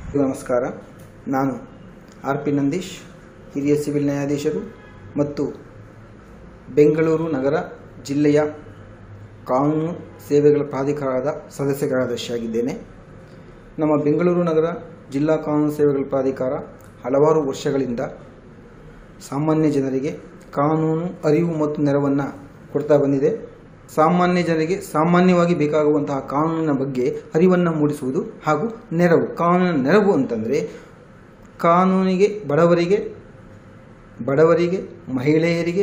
ನಮಸ್ಕಾರ ನಾನು R P Nandish ಹಿರಿಯ ಸಿವಿಲ್ ನ್ಯಾಯಾಧೀಶರು ಮತ್ತು ಬೆಂಗಳೂರು ನಗರ ಜಿಲ್ಲೆಯ ಕಾನೂನು ಸೇವೆಗಳ ಪ್ರಾಧಿಕಾರದ ಸದಸ್ಯ ಕಾರ್ಯದರ್ಶಿಯಾಗಿದ್ದೇನೆ ನಮ್ಮ ಬೆಂಗಳೂರು ನಗರ ಜಿಲ್ಲಾ ಕಾನೂನು ಸೇವೆಗಳ ಪ್ರಾಧಿಕಾರ ಹಲವಾರು ವರ್ಷಗಳಿಂದ ಸಾಮಾನ್ಯ ಜನರಿಗೆ ಕಾನೂನು ಅರಿವು ಮತ್ತು ನೆರವನ್ನು ಕೊಡ್ತಾ ಬಂದಿದೆ ಸಾಮಾನ್ಯ ಜನರಿಗೆ ಸಾಮಾನ್ಯವಾಗಿ ಬೇಕಾಗುವಂತಹ ಕಾನೂನಿನ ಬಗ್ಗೆ ಅರಿವನ್ನು ಮೂಡಿಸುವುದು ಹಾಗೂ ನೆರವು ಕಾನೂನಿನ ನೆರವು ಅಂತಂದರೆ ಕಾನೂನಿಗೆ ಬಡವರಿಗೆ ಬಡವರಿಗೆ ಮಹಿಳೆಯರಿಗೆ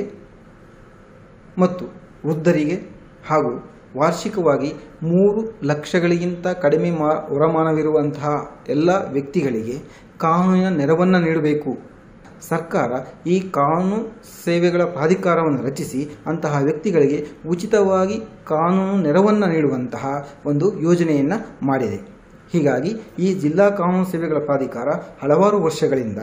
ಮತ್ತು ವೃದ್ಧರಿಗೆ ಹಾಗೂ ವಾರ್ಷಿಕವಾಗಿ ಮೂರು ಲಕ್ಷಗಳಿಗಿಂತ ಕಡಿಮೆ ಮಾ ವರಮಾನವಿರುವಂತಹ ಎಲ್ಲ ವ್ಯಕ್ತಿಗಳಿಗೆ ಕಾನೂನಿನ ನೆರವನ್ನು ನೀಡಬೇಕು ಸರ್ಕಾರ ಈ ಕಾನೂನು ಸೇವೆಗಳ ಪ್ರಾಧಿಕಾರವನ್ನು ರಚಿಸಿ ಅಂತಹ ವ್ಯಕ್ತಿಗಳಿಗೆ ಉಚಿತವಾಗಿ ಕಾನೂನು ನೆರವನ್ನು ನೀಡುವಂತಹ ಒಂದು ಯೋಜನೆಯನ್ನು ಮಾಡಿದೆ ಹೀಗಾಗಿ ಈ ಜಿಲ್ಲಾ ಕಾನೂನು ಸೇವೆಗಳ ಪ್ರಾಧಿಕಾರ ಹಲವಾರು ವರ್ಷಗಳಿಂದ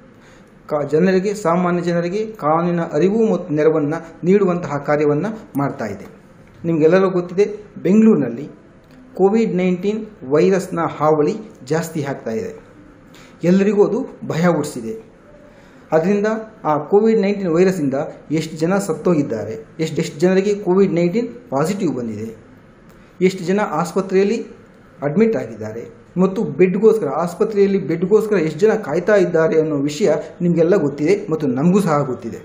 ಕಾ ಜನರಿಗೆ ಸಾಮಾನ್ಯ ಜನರಿಗೆ ಕಾನೂನಿನ ಅರಿವು ಮತ್ತು ನೆರವನ್ನು ನೀಡುವಂತಹ ಕಾರ್ಯವನ್ನು ಮಾಡ್ತಾ ಇದೆ ನಿಮಗೆಲ್ಲರೂ ಗೊತ್ತಿದೆ ಬೆಂಗಳೂರಿನಲ್ಲಿ ಕೋವಿಡ್ ನೈನ್ಟೀನ್ ವೈರಸ್ನ ಹಾವಳಿ ಜಾಸ್ತಿ ಆಗ್ತಾ ಇದೆ ಎಲ್ಲರಿಗೂ ಅದು ಭಯ ಹುಟ್ಟಿಸಿದೆ ಅದರಿಂದ ಆ ಕೋವಿಡ್ ನೈನ್ಟೀನ್ ವೈರಸ್ಸಿಂದ ಎಷ್ಟು ಜನ ಸತ್ತೋಗಿದ್ದಾರೆ ಎಷ್ಟು ಎಷ್ಟು ಜನರಿಗೆ ಕೋವಿಡ್ ನೈನ್ಟೀನ್ ಪಾಸಿಟಿವ್ ಬಂದಿದೆ ಎಷ್ಟು ಜನ ಆಸ್ಪತ್ರೆಯಲ್ಲಿ ಅಡ್ಮಿಟ್ ಆಗಿದ್ದಾರೆ ಮತ್ತು ಬೆಡ್ಗೋಸ್ಕರ ಆಸ್ಪತ್ರೆಯಲ್ಲಿ ಬೆಡ್ಗೋಸ್ಕರ ಎಷ್ಟು ಜನ ಕಾಯ್ತಾ ಇದ್ದಾರೆ ಅನ್ನೋ ವಿಷಯ ನಿಮಗೆಲ್ಲ ಗೊತ್ತಿದೆ ಮತ್ತು ನಮಗೂ ಸಹ ಗೊತ್ತಿದೆ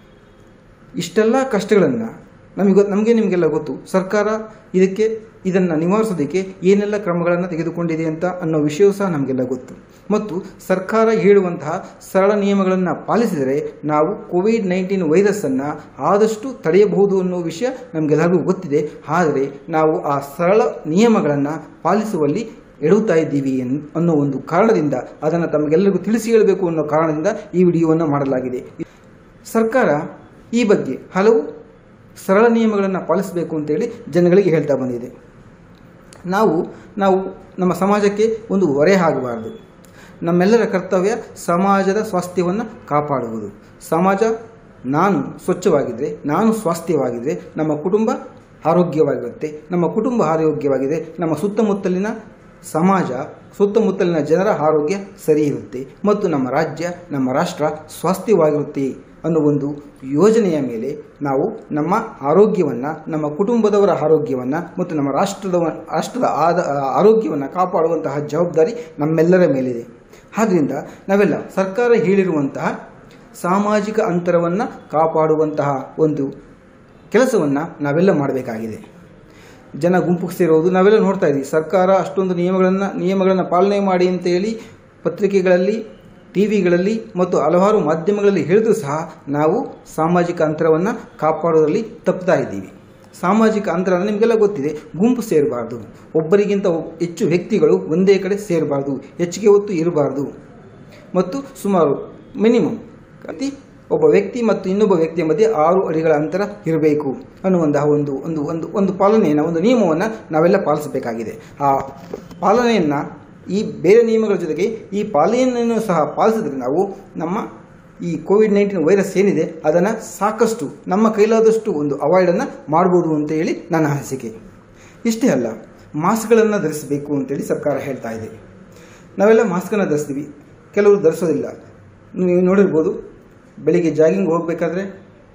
ಇಷ್ಟೆಲ್ಲ ಕಷ್ಟಗಳನ್ನು ನಮಗೆ ನಮಗೆ ನಿಮಗೆಲ್ಲ ಗೊತ್ತು ಸರ್ಕಾರ ಇದಕ್ಕೆ ಇದನ್ನು ನಿವಾರಿಸೋದಕ್ಕೆ ಏನೆಲ್ಲ ಕ್ರಮಗಳನ್ನು ತೆಗೆದುಕೊಂಡಿದೆ ಅಂತ ಅನ್ನೋ ವಿಷಯವೂ ಸಹ ನಮಗೆಲ್ಲ ಗೊತ್ತು ಮತ್ತು ಸರ್ಕಾರ ಹೇಳುವಂತಹ ಸರಳ ನಿಯಮಗಳನ್ನು ಪಾಲಿಸಿದರೆ ನಾವು ಕೋವಿಡ್ ನೈನ್ಟೀನ್ ವೈರಸ್ಸನ್ನು ಆದಷ್ಟು ತಡೆಯಬಹುದು ಅನ್ನೋ ವಿಷಯ ನಮಗೆಲ್ಲರಿಗೂ ಗೊತ್ತಿದೆ ಆದರೆ ನಾವು ಆ ಸರಳ ನಿಯಮಗಳನ್ನು ಪಾಲಿಸುವಲ್ಲಿ ಎಡುತ್ತಾ ಇದ್ದೀವಿ ಎನ್ ಅನ್ನೋ ಒಂದು ಕಾರಣದಿಂದ ಅದನ್ನು ತಮಗೆಲ್ಲರಿಗೂ ತಿಳಿಸಿ ಹೇಳಬೇಕು ಅನ್ನೋ ಕಾರಣದಿಂದ ಈ ವಿಡಿಯೋವನ್ನು ಮಾಡಲಾಗಿದೆ ಸರ್ಕಾರ ಈ ಬಗ್ಗೆ ಹಲವು ಸರಳ ನಿಯಮಗಳನ್ನು ಪಾಲಿಸಬೇಕು ಅಂತೇಳಿ ಜನಗಳಿಗೆ ಹೇಳ್ತಾ ಬಂದಿದೆ ನಾವು ನಾವು ನಮ್ಮ ಸಮಾಜಕ್ಕೆ ಒಂದು ಹೊರೆ ಆಗಬಾರ್ದು ನಮ್ಮೆಲ್ಲರ ಕರ್ತವ್ಯ ಸಮಾಜದ ಸ್ವಾಸ್ಥ್ಯವನ್ನು ಕಾಪಾಡುವುದು ಸಮಾಜ ನಾನು ಸ್ವಚ್ಛವಾಗಿದ್ದರೆ ನಾನು ಸ್ವಾಸ್ಥ್ಯವಾಗಿದ್ದರೆ ನಮ್ಮ ಕುಟುಂಬ ಆರೋಗ್ಯವಾಗಿರುತ್ತೆ ನಮ್ಮ ಕುಟುಂಬ ಆರೋಗ್ಯವಾಗಿದೆ ನಮ್ಮ ಸುತ್ತಮುತ್ತಲಿನ ಸಮಾಜ ಸುತ್ತಮುತ್ತಲಿನ ಜನರ ಆರೋಗ್ಯ ಸರಿ ಇರುತ್ತೆ ಮತ್ತು ನಮ್ಮ ರಾಜ್ಯ ನಮ್ಮ ರಾಷ್ಟ್ರ ಸ್ವಾಸ್ಥ್ಯವಾಗಿರುತ್ತೆ ಅನ್ನೋ ಒಂದು ಯೋಜನೆಯ ಮೇಲೆ ನಾವು ನಮ್ಮ ಆರೋಗ್ಯವನ್ನು ನಮ್ಮ ಕುಟುಂಬದವರ ಆರೋಗ್ಯವನ್ನು ಮತ್ತು ನಮ್ಮ ರಾಷ್ಟ್ರದ ರಾಷ್ಟ್ರದ ಆದ ಆರೋಗ್ಯವನ್ನು ಕಾಪಾಡುವಂತಹ ಜವಾಬ್ದಾರಿ ನಮ್ಮೆಲ್ಲರ ಮೇಲಿದೆ ಆದ್ದರಿಂದ ನಾವೆಲ್ಲ ಸರ್ಕಾರ ಹೇಳಿರುವಂತಹ ಸಾಮಾಜಿಕ ಅಂತರವನ್ನು ಕಾಪಾಡುವಂತಹ ಒಂದು ಕೆಲಸವನ್ನು ನಾವೆಲ್ಲ ಮಾಡಬೇಕಾಗಿದೆ ಜನ ಗುಂಪು ಸೇರೋದು ನಾವೆಲ್ಲ ನೋಡ್ತಾ ಇದ್ದೀವಿ ಸರ್ಕಾರ ಅಷ್ಟೊಂದು ನಿಯಮಗಳನ್ನು ನಿಯಮಗಳನ್ನು ಪಾಲನೆ ಮಾಡಿ ಅಂತೇಳಿ ಪತ್ರಿಕೆಗಳಲ್ಲಿ ಟಿ ವಿಗಳಲ್ಲಿ ಮತ್ತು ಹಲವಾರು ಮಾಧ್ಯಮಗಳಲ್ಲಿ ಹೇಳಿದ್ರೂ ಸಹ ನಾವು ಸಾಮಾಜಿಕ ಅಂತರವನ್ನು ಕಾಪಾಡೋದ್ರಲ್ಲಿ ತಪ್ಪುತ್ತಾ ಇದ್ದೀವಿ ಸಾಮಾಜಿಕ ಅಂತರ ನಿಮಗೆಲ್ಲ ಗೊತ್ತಿದೆ ಗುಂಪು ಸೇರಬಾರ್ದು ಒಬ್ಬರಿಗಿಂತ ಹೆಚ್ಚು ವ್ಯಕ್ತಿಗಳು ಒಂದೇ ಕಡೆ ಸೇರಬಾರ್ದು ಹೆಚ್ಚಿಗೆ ಹೊತ್ತು ಇರಬಾರ್ದು ಮತ್ತು ಸುಮಾರು ಮಿನಿಮಮ್ ಅತಿ ಒಬ್ಬ ವ್ಯಕ್ತಿ ಮತ್ತು ಇನ್ನೊಬ್ಬ ವ್ಯಕ್ತಿಯ ಮಧ್ಯೆ ಆರು ಅಡಿಗಳ ಅಂತರ ಇರಬೇಕು ಅನ್ನುವಂತಹ ಒಂದು ಒಂದು ಒಂದು ಒಂದು ಪಾಲನೆಯನ್ನು ಒಂದು ನಿಯಮವನ್ನು ನಾವೆಲ್ಲ ಪಾಲಿಸಬೇಕಾಗಿದೆ ಆ ಪಾಲನೆಯನ್ನು ಈ ಬೇರೆ ನಿಯಮಗಳ ಜೊತೆಗೆ ಈ ಪಾಲನೆಯನ್ನು ಸಹ ಪಾಲಿಸಿದ್ರೆ ನಾವು ನಮ್ಮ ಈ ಕೋವಿಡ್ ನೈನ್ಟೀನ್ ವೈರಸ್ ಏನಿದೆ ಅದನ್ನು ಸಾಕಷ್ಟು ನಮ್ಮ ಕೈಲಾದಷ್ಟು ಒಂದು ಅವಾಯ್ಡನ್ನು ಮಾಡ್ಬೋದು ಅಂತ ಹೇಳಿ ನನ್ನ ಅನಿಸಿಕೆ ಇಷ್ಟೇ ಅಲ್ಲ ಮಾಸ್ಕ್ಗಳನ್ನು ಧರಿಸಬೇಕು ಅಂತೇಳಿ ಸರ್ಕಾರ ಹೇಳ್ತಾ ಇದೆ ನಾವೆಲ್ಲ ಮಾಸ್ಕನ್ನು ಧರಿಸ್ತೀವಿ ಕೆಲವರು ಧರಿಸೋದಿಲ್ಲ ನೀವು ನೋಡಿರ್ಬೋದು ಬೆಳಿಗ್ಗೆ ಜಾಗಿಂಗ್ ಹೋಗಬೇಕಾದ್ರೆ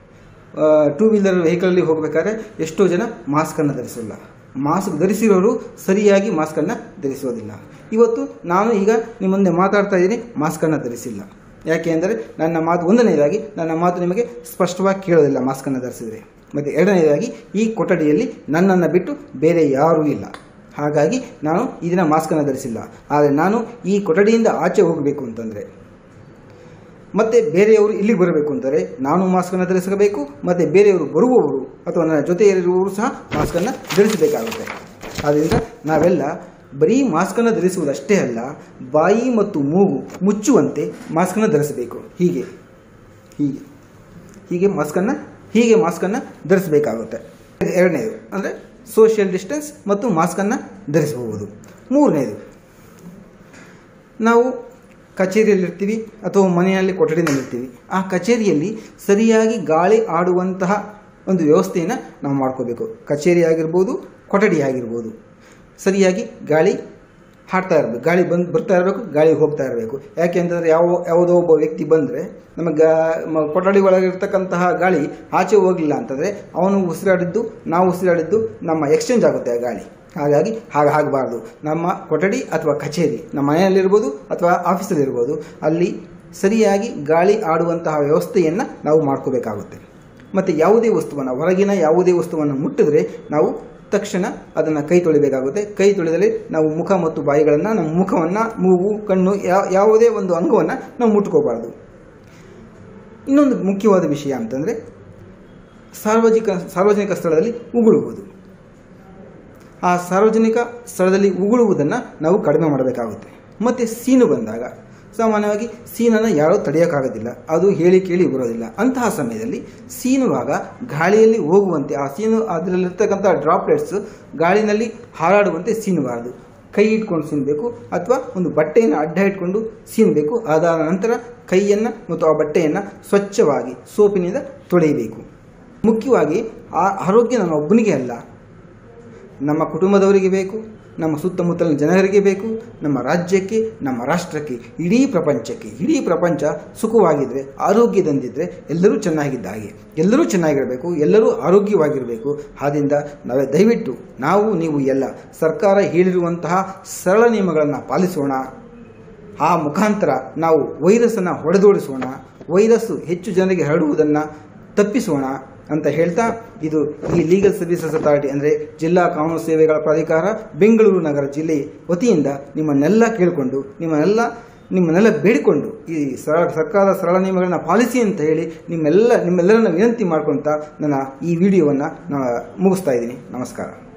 ಟೂ ವೀಲರ್ ವೆಹಿಕಲಲ್ಲಿ ಹೋಗಬೇಕಾದ್ರೆ ಎಷ್ಟೋ ಜನ ಮಾಸ್ಕನ್ನು ಧರಿಸೋಲ್ಲ ಮಾಸ್ಕ್ ಧರಿಸಿರೋರು ಸರಿಯಾಗಿ ಮಾಸ್ಕನ್ನು ಧರಿಸೋದಿಲ್ಲ ಇವತ್ತು ನಾನು ಈಗ ನಿಮ್ಮ ಮುಂದೆ ಮಾತಾಡ್ತಾ ಇದ್ದೀನಿ ಮಾಸ್ಕನ್ನು ಧರಿಸಿಲ್ಲ ಯಾಕೆ ಅಂದರೆ ನನ್ನ ಮಾತು ಒಂದನೇದಾಗಿ ನನ್ನ ಮಾತು ನಿಮಗೆ ಸ್ಪಷ್ಟವಾಗಿ ಕೇಳೋದಿಲ್ಲ ಮಾಸ್ಕನ್ನು ಧರಿಸಿದರೆ ಮತ್ತು ಎರಡನೇದಾಗಿ ಈ ಕೊಠಡಿಯಲ್ಲಿ ನನ್ನನ್ನು ಬಿಟ್ಟು ಬೇರೆ ಯಾರೂ ಇಲ್ಲ ಹಾಗಾಗಿ ನಾನು ಈ ದಿನ ಮಾಸ್ಕನ್ನು ಧರಿಸಿಲ್ಲ ಆದರೆ ನಾನು ಈ ಕೊಠಡಿಯಿಂದ ಆಚೆ ಹೋಗಬೇಕು ಅಂತಂದರೆ ಮತ್ತೆ ಬೇರೆಯವರು ಇಲ್ಲಿಗೆ ಬರಬೇಕು ಅಂತಾರೆ ನಾನು ಮಾಸ್ಕನ್ನು ಧರಿಸಬೇಕು ಮತ್ತು ಬೇರೆಯವರು ಬರುವವರು ಅಥವಾ ನನ್ನ ಜೊತೆ ಇರುವವರು ಸಹ ಮಾಸ್ಕನ್ನು ಧರಿಸಬೇಕಾಗುತ್ತೆ ಆದ್ದರಿಂದ ನಾವೆಲ್ಲ ಬರೀ ಮಾಸ್ಕನ್ನು ಧರಿಸುವುದಷ್ಟೇ ಅಲ್ಲ ಬಾಯಿ ಮತ್ತು ಮೂಗು ಮುಚ್ಚುವಂತೆ ಮಾಸ್ಕನ್ನು ಧರಿಸಬೇಕು ಹೀಗೆ ಹೀಗೆ ಹೀಗೆ ಮಾಸ್ಕನ್ನು ಹೀಗೆ ಮಾಸ್ಕನ್ನು ಧರಿಸಬೇಕಾಗುತ್ತೆ ಎರಡನೇದು ಅಂದರೆ ಸೋಷಿಯಲ್ ಡಿಸ್ಟೆನ್ಸ್ ಮತ್ತು ಮಾಸ್ಕನ್ನು ಧರಿಸಬಹುದು ಮೂರನೇದು ನಾವು ಕಚೇರಿಯಲ್ಲಿರ್ತೀವಿ ಅಥವಾ ಮನೆಯಲ್ಲಿ ಕೊಠಡಿನಲ್ಲಿರ್ತೀವಿ ಆ ಕಚೇರಿಯಲ್ಲಿ ಸರಿಯಾಗಿ ಗಾಳಿ ಆಡುವಂತಹ ಒಂದು ವ್ಯವಸ್ಥೆಯನ್ನು ನಾವು ಮಾಡ್ಕೋಬೇಕು ಕಚೇರಿ ಆಗಿರ್ಬೋದು ಕೊಠಡಿ ಆಗಿರ್ಬೋದು ಸರಿಯಾಗಿ ಗಾಳಿ ಹಾಡ್ತಾ ಇರಬೇಕು ಗಾಳಿ ಬಂದು ಬರ್ತಾ ಇರಬೇಕು ಗಾಳಿ ಹೋಗ್ತಾ ಇರಬೇಕು ಯಾಕೆಂತಂದರೆ ಯಾವ ಯಾವುದೋ ಒಬ್ಬ ವ್ಯಕ್ತಿ ಬಂದರೆ ನಮಗೆ ಮ- ಕೊಠಡಿ ಒಳಗಿರ್ತಕ್ಕಂತಹ ಗಾಳಿ ಆಚೆ ಹೋಗಲಿಲ್ಲ ಅಂತಂದರೆ ಅವನು ಉಸಿರಾಡಿದ್ದು ನಾವು ಉಸಿರಾಡಿದ್ದು ನಮ್ಮ ಎಕ್ಸ್ಚೇಂಜ್ ಆಗುತ್ತೆ ಆ ಗಾಳಿ ಹಾಗಾಗಿ ಹಾಗೆ ಆಗಬಾರ್ದು ನಮ್ಮ ಕೊಠಡಿ ಅಥವಾ ಕಚೇರಿ ನಮ್ಮ ಮನೆಯಲ್ಲಿರ್ಬೋದು ಅಥವಾ ಆಫೀಸಲ್ಲಿರ್ಬೋದು ಅಲ್ಲಿ ಸರಿಯಾಗಿ ಗಾಳಿ ಆಡುವಂತಹ ವ್ಯವಸ್ಥೆಯನ್ನು ನಾವು ಮಾಡ್ಕೋಬೇಕಾಗುತ್ತೆ ಮತ್ತು ಯಾವುದೇ ವಸ್ತುವನ್ನು ಹೊರಗಿನ ಯಾವುದೇ ವಸ್ತುವನ್ನು ಮುಟ್ಟಿದ್ರೆ ನಾವು ತಕ್ಷಣ ಅದನ್ನು ಕೈ ತೊಳಿಬೇಕಾಗುತ್ತೆ ಕೈ ತೊಳೆದರೆ ನಾವು ಮುಖ ಮತ್ತು ಬಾಯಿಗಳನ್ನು ನಮ್ಮ ಮುಖವನ್ನು ಮೂಗು ಕಣ್ಣು ಯಾ- ಯಾವುದೇ ಒಂದು ಅಂಗವನ್ನು ನಾವು ಮುಟ್ಕೋಬಾರ್ದು ಇನ್ನೊಂದು ಮುಖ್ಯವಾದ ವಿಷಯ ಅಂತಂದರೆ ಸಾರ್ವಜನಿಕ ಸಾರ್ವಜನಿಕ ಸ್ಥಳದಲ್ಲಿ ಉಗುಳುವುದು ಆ ಸಾರ್ವಜನಿಕ ಸ್ಥಳದಲ್ಲಿ ಉಗುಳುವುದನ್ನು ನಾವು ಕಡಿಮೆ ಮಾಡಬೇಕಾಗುತ್ತೆ ಮತ್ತು ಸೀನು ಬಂದಾಗ ಸಾಮಾನ್ಯವಾಗಿ ಸೀನನ್ನು ಯಾರೂ ತಡೆಯೋಕ್ಕಾಗೋದಿಲ್ಲ ಅದು ಹೇಳಿ ಕೇಳಿ ಬರೋದಿಲ್ಲ ಅಂತಹ ಸಮಯದಲ್ಲಿ ಸೀನುವಾಗ ಗಾಳಿಯಲ್ಲಿ ಹೋಗುವಂತೆ ಆ ಸೀನು ಅದರಲ್ಲಿರ್ತಕ್ಕಂಥ ಡ್ರಾಪ್ಲೆಟ್ಸ್ ಗಾಳಿನಲ್ಲಿ ಹಾರಾಡುವಂತೆ ಸೀನಬಾರದು ಕೈ ಇಟ್ಕೊಂಡು ಸೀನಬೇಕು ಅಥವಾ ಒಂದು ಬಟ್ಟೆಯನ್ನು ಅಡ್ಡ ಇಟ್ಕೊಂಡು ಸೀನಬೇಕು ಅದಾದ ನಂತರ ಕೈಯನ್ನು ಮತ್ತು ಆ ಬಟ್ಟೆಯನ್ನು ಸ್ವಚ್ಛವಾಗಿ ಸೋಪಿನಿಂದ ತೊಳೆಯಬೇಕು ಮುಖ್ಯವಾಗಿ ಆ ಆರೋಗ್ಯ ನಮ್ಮ ಒಬ್ಬನಿಗೆ ಅಲ್ಲ ನಮ್ಮ ಕುಟುಂಬದವರಿಗೆ ಬೇಕು ನಮ್ಮ ಸುತ್ತಮುತ್ತಲಿನ ಜನರಿಗೆ ಬೇಕು ನಮ್ಮ ರಾಜ್ಯಕ್ಕೆ ನಮ್ಮ ರಾಷ್ಟ್ರಕ್ಕೆ ಇಡೀ ಪ್ರಪಂಚಕ್ಕೆ ಇಡೀ ಪ್ರಪಂಚ ಸುಖವಾಗಿದ್ದರೆ ಆರೋಗ್ಯದಿಂದಿದ್ದರೆ ಎಲ್ಲರೂ ಚೆನ್ನಾಗಿದ್ದ ಹಾಗೆ ಎಲ್ಲರೂ ಚೆನ್ನಾಗಿರಬೇಕು ಎಲ್ಲರೂ ಆರೋಗ್ಯವಾಗಿರಬೇಕು ಆದ್ದರಿಂದ ನಾವೇ ದಯವಿಟ್ಟು ನಾವು ನೀವು ಎಲ್ಲ ಸರ್ಕಾರ ಹೇಳಿರುವಂತಹ ಸರಳ ನಿಯಮಗಳನ್ನು ಪಾಲಿಸೋಣ ಆ ಮುಖಾಂತರ ನಾವು ವೈರಸ್ಸನ್ನು ಹೊಡೆದೋಡಿಸೋಣ ವೈರಸ್ಸು ಹೆಚ್ಚು ಜನರಿಗೆ ಹರಡುವುದನ್ನು ತಪ್ಪಿಸೋಣ ಅಂತ ಹೇಳ್ತಾ ಇದು ಈ ಲೀಗಲ್ ಸರ್ವಿಸಸ್ ಅಥಾರಿಟಿ ಅಂದರೆ ಜಿಲ್ಲಾ ಕಾನೂನು ಸೇವೆಗಳ ಪ್ರಾಧಿಕಾರ ಬೆಂಗಳೂರು ನಗರ ಜಿಲ್ಲೆ ವತಿಯಿಂದ ನಿಮ್ಮನ್ನೆಲ್ಲ ಕೇಳಿಕೊಂಡು ನಿಮ್ಮನ್ನೆಲ್ಲ ನಿಮ್ಮನ್ನೆಲ್ಲ ಬೇಡಿಕೊಂಡು ಈ ಸರಳ ಸರ್ಕಾರದ ಸರಳ ನಿಯಮಗಳನ್ನು ಪಾಲಿಸಿ ಅಂತ ಹೇಳಿ ನಿಮ್ಮೆಲ್ಲ ನಿಮ್ಮೆಲ್ಲರನ್ನ ವಿನಂತಿ ಮಾಡ್ಕೊತ ನನ್ನ ಈ ವಿಡಿಯೋವನ್ನು ನಾನು ಮುಗಿಸ್ತಾ ಇದ್ದೀನಿ ನಮಸ್ಕಾರ